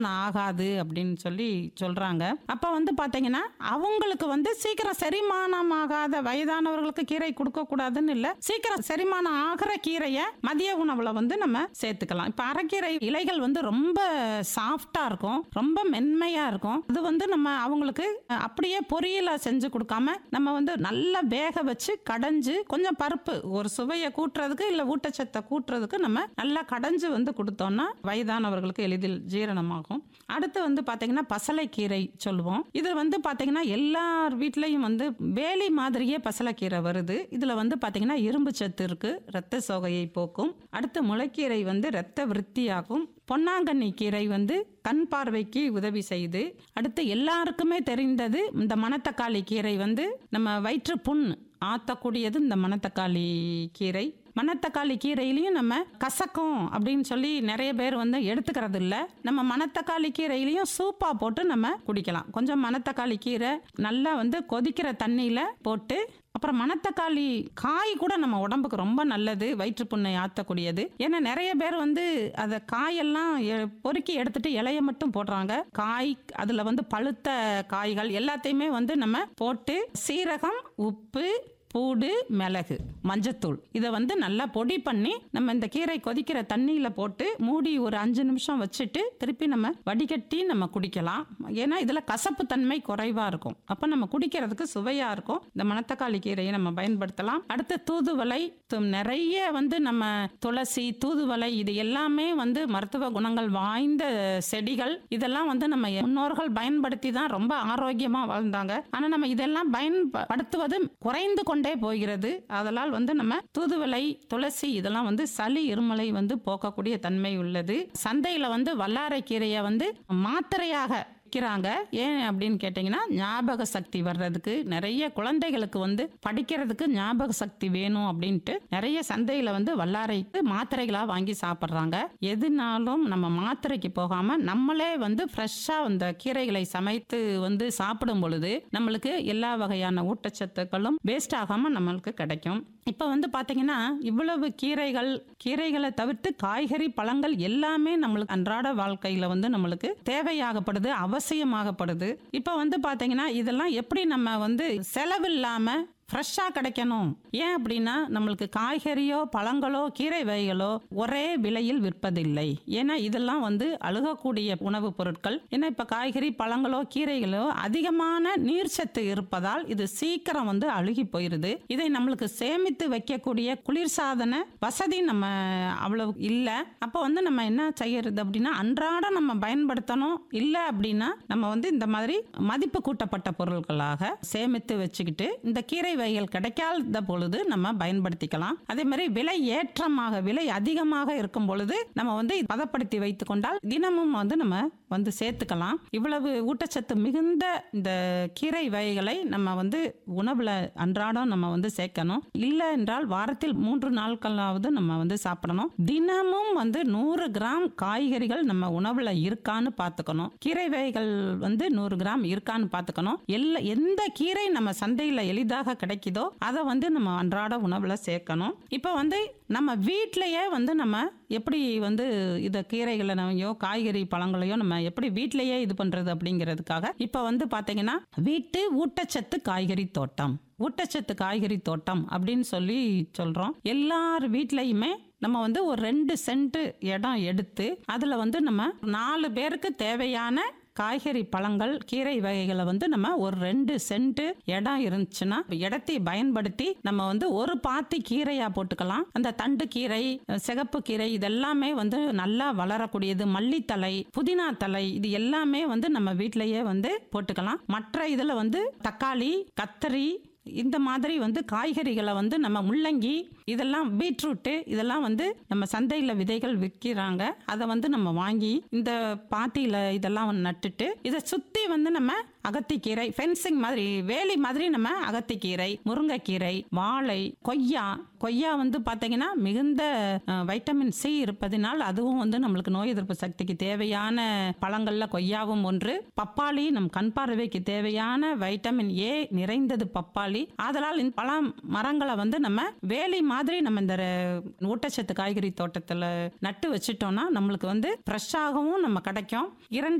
ஆகாது அப்படின்னு சொல்லி சொல்றாங்க அப்ப வந்து பாத்தீங்கன்னா அவங்களுக்கு வந்து சீக்கிரம் செரிமானம் ஆகாத வயதானவர்களுக்கு கீரை கொடுக்க கூடாதுன்னு இல்ல சீக்கிரம் செரிமானம் ஆகிற கீரையை மதிய உணவுல வந்து நம்ம சேர்த்துக்கலாம் இப்ப அரைக்கீரை இலைகள் வந்து ரொம்ப சாஃப்டா இருக்கும் ரொம்ப மென்மையா இருக்கும் அது வந்து நம்ம அவங்களுக்கு அஹ், அப்படியே பொரியலா செஞ்சு கொடுக்காம நம்ம வந்து நல்லா வேக வச்சு கடைஞ்சு கொஞ்சம் பருப்பு ஒரு சுவையை கூட்டுறதுக்கு இல்ல ஊட்டச்சத்தை கூட்டுறதுக்கு நம்ம நல்லா கடைஞ்சு வந்து கொடுத்தோம்னா வயதானவர்களுக்கு எளிதில் ஜீரணமாகும் அடுத்து வந்து பாத்தீங்கன்னா பசலைக்கீரை சொல்லுவோம் இது வந்து பாத்தீங்கன்னா எல்லார் வீட்லயும் வந்து வேலி மாதிரியே பசலைக்கீரை வருது இதுல வந்து பாத்தீங்கன்னா இரும்பு சத்து இருக்கு ரத்த சோகையை போக்கும் அடுத்து முளைக்கீரை வந்து ரத்த விருத்தியாகும் பொன்னாங்கண்ணி கீரை வந்து கண் பார்வைக்கு உதவி செய்யுது அடுத்து எல்லாருக்குமே தெரிந்தது இந்த மணத்தக்காளி கீரை வந்து நம்ம வயிற்று புண் ஆத்தக்கூடியது இந்த மணத்தக்காளி கீரை மணத்தக்காளி கீரையிலையும் நம்ம கசக்கும் அப்படின்னு சொல்லி நிறைய பேர் வந்து எடுத்துக்கிறது இல்ல நம்ம மணத்தக்காளி கீரையிலையும் சூப்பா போட்டு நம்ம குடிக்கலாம் கொஞ்சம் மணத்தக்காளி கீரை நல்லா வந்து கொதிக்கிற தண்ணியில போட்டு அப்புறம் மணத்தக்காளி காய் கூட நம்ம உடம்புக்கு ரொம்ப நல்லது வயிற்றுப்புண்ணை ஆற்றக்கூடியது ஏன்னா நிறைய பேர் வந்து அதை காயெல்லாம் எ- பொறுக்கி எடுத்துட்டு இலைய மட்டும் போடுறாங்க காய் அதில் வந்து பழுத்த காய்கள் எல்லாத்தையுமே வந்து நம்ம போட்டு சீரகம் உப்பு பூடு மிளகு மஞ்சத்தூள் இதை வந்து நல்லா பொடி பண்ணி நம்ம இந்த கீரை கொதிக்கிற தண்ணியில் போட்டு மூடி ஒரு அஞ்சு நிமிஷம் வச்சுட்டு திருப்பி நம்ம வடிகட்டி நம்ம குடிக்கலாம் ஏன்னா இதில் கசப்பு தன்மை குறைவாக இருக்கும் அப்போ நம்ம குடிக்கிறதுக்கு சுவையாக இருக்கும் இந்த மணத்தக்காளி கீரையை நம்ம பயன்படுத்தலாம் அடுத்து தூதுவளை து- நிறைய வந்து நம்ம துளசி தூதுவளை இது எல்லாமே வந்து மருத்துவ குணங்கள் வாய்ந்த செடிகள் இதெல்லாம் வந்து நம்ம முன்னோர்கள் பயன்படுத்தி தான் ரொம்ப ஆரோக்கியமாக வாழ்ந்தாங்க ஆனால் நம்ம இதெல்லாம் பயன்படுத்துவது குறைந்து கொண்டே போகிறது அதனால் வந்து நம்ம தூதுவளை துளசி இதெல்லாம் வந்து சளி இருமலை வந்து போக்கக்கூடிய தன்மை உள்ளது சந்தையில் வந்து வல்லாரை கீரையை வந்து மாத்திரையாக விற்கிறாங்க ஏன் அப்படின்னு கேட்டிங்கன்னா ஞாபக சக்தி வர்றதுக்கு நிறைய குழந்தைகளுக்கு வந்து படிக்கிறதுக்கு ஞாபக சக்தி வேணும் அப்படின்ட்டு நிறைய சந்தையில் வந்து வல்லாரைக்கு மாத்திரைகளாக வாங்கி சாப்பிட்றாங்க எதுனாலும் நம்ம மாத்திரைக்கு போகாமல் நம்மளே வந்து ஃப்ரெஷ்ஷாக அந்த கீரைகளை சமைத்து வந்து சாப்பிடும் பொழுது நம்மளுக்கு எல்லா வகையான ஊட்டச்சத்துக்களும் வேஸ்ட் ஆகாமல் நம்மளுக்கு கிடைக்கும் இப்போ வந்து பார்த்தீங்கன்னா இவ்வளவு கீரைகள் கீரைகளை தவிர்த்து காய்கறி பழங்கள் எல்லாமே நம்மளுக்கு அன்றாட வாழ்க்கையில் வந்து நம்மளுக்கு தேவையாகப்படுது அவசியமாகப்படுது இப்போ வந்து பார்த்தீங்கன்னா இதெல்லாம் எப்படி நம்ம வந்து செலவில்லாமல் ஃப்ரெஷ்ஷாக கிடைக்கணும் ஏன் அப்படின்னா நம்மளுக்கு காய்கறியோ பழங்களோ கீரை வகைகளோ ஒரே விலையில் விற்பதில்லை ஏன்னா இதெல்லாம் வந்து அழுகக்கூடிய உணவுப் பொருட்கள் ஏன்னா இப்போ காய்கறி பழங்களோ கீரைகளோ அதிகமான நீர்ச்சத்து இருப்பதால் இது சீக்கிரம் வந்து அழுகி போயிருது இதை நம்மளுக்கு சேமித்து வைக்கக்கூடிய குளிர்சாதன வசதி நம்ம அவ்வளவு இல்லை அப்போ வந்து நம்ம என்ன செய்யறது அப்படின்னா அன்றாடம் நம்ம பயன்படுத்தணும் இல்லை அப்படின்னா நம்ம வந்து இந்த மாதிரி மதிப்பு கூட்டப்பட்ட பொருட்களாக சேமித்து வச்சுக்கிட்டு இந்த கீரை வகைகள் கிடைக்காத பொழுது நம்ம பயன்படுத்திக்கலாம் அதே மாதிரி விலை ஏற்றமாக விலை அதிகமாக இருக்கும் பொழுது நம்ம வந்து பதப்படுத்தி வைத்து கொண்டால் தினமும் வந்து நம்ம வந்து சேர்த்துக்கலாம் இவ்வளவு ஊட்டச்சத்து மிகுந்த இந்த கீரை வகைகளை நம்ம வந்து உணவுல அன்றாடம் நம்ம வந்து சேர்க்கணும் இல்லை என்றால் வாரத்தில் மூன்று நாட்களாவது நம்ம வந்து சாப்பிடணும் தினமும் வந்து நூறு கிராம் காய்கறிகள் நம்ம உணவுல இருக்கான்னு பார்த்துக்கணும் கீரை வகைகள் வந்து நூறு கிராம் இருக்கான்னு பார்த்துக்கணும் எல்லா எந்த கீரை நம்ம சந்தையில் எளிதாக கிடைக்குதோ அதை வந்து நம்ம அன்றாட உணவுல சேர்க்கணும் இப்போ வந்து நம்ம வீட்டிலேயே வந்து நம்ம எப்படி வந்து இதை கீரைகளை நம்மையோ காய்கறி பழங்களையோ நம்ம எப்படி வீட்டிலேயே இது பண்றது அப்படிங்கிறதுக்காக இப்போ வந்து பாத்தீங்கன்னா வீட்டு ஊட்டச்சத்து காய்கறி தோட்டம் ஊட்டச்சத்து காய்கறி தோட்டம் அப்படின்னு சொல்லி சொல்றோம் எல்லார் வீட்லயுமே நம்ம வந்து ஒரு ரெண்டு சென்ட் இடம் எடுத்து அதுல வந்து நம்ம நாலு பேருக்கு தேவையான காய்கறி பழங்கள் கீரை வகைகளை வந்து நம்ம ஒரு ரெண்டு சென்ட் இடம் இருந்துச்சுன்னா இடத்தை பயன்படுத்தி நம்ம வந்து ஒரு பாத்தி கீரையா போட்டுக்கலாம் அந்த தண்டு கீரை சிகப்பு கீரை இதெல்லாமே வந்து நல்லா வளரக்கூடியது மல்லித்தலை புதினா தலை இது எல்லாமே வந்து நம்ம வீட்டிலேயே வந்து போட்டுக்கலாம் மற்ற இதில் வந்து தக்காளி கத்தரி இந்த மாதிரி வந்து காய்கறிகளை வந்து நம்ம முள்ளங்கி இதெல்லாம் பீட்ரூட்டு இதெல்லாம் வந்து நம்ம சந்தையில் விதைகள் விற்கிறாங்க அதை வந்து நம்ம வாங்கி இந்த பாத்தியில் இதெல்லாம் நட்டுட்டு இதை சுற்றி வந்து நம்ம அகத்திக்கீரை ஃபென்சிங் மாதிரி வேலி மாதிரி நம்ம அகத்திக்கீரை முருங்கைக்கீரை வாழை கொய்யா கொய்யா வந்து பார்த்தீங்கன்னா மிகுந்த அஹ், வைட்டமின் சி இருப்பதினால் அதுவும் வந்து நம்மளுக்கு நோய் எதிர்ப்பு சக்திக்கு தேவையான பழங்கள்ல கொய்யாவும் ஒன்று பப்பாளி நம் கண் பார்வைக்கு தேவையான வைட்டமின் ஏ நிறைந்தது பப்பாளி ஆதலால் இந்த பழ மரங்களை வந்து நம்ம வேலி மாதிரி மாதிரி நம்ம இந்த ர- ஊட்டச்சத்து காய்கறி தோட்டத்தில் நட்டு வச்சிட்டோம்னா நம்மளுக்கு வந்து ஃப்ரெஷ்ஷாகவும் நம்ம கிடைக்கும் இரண்டு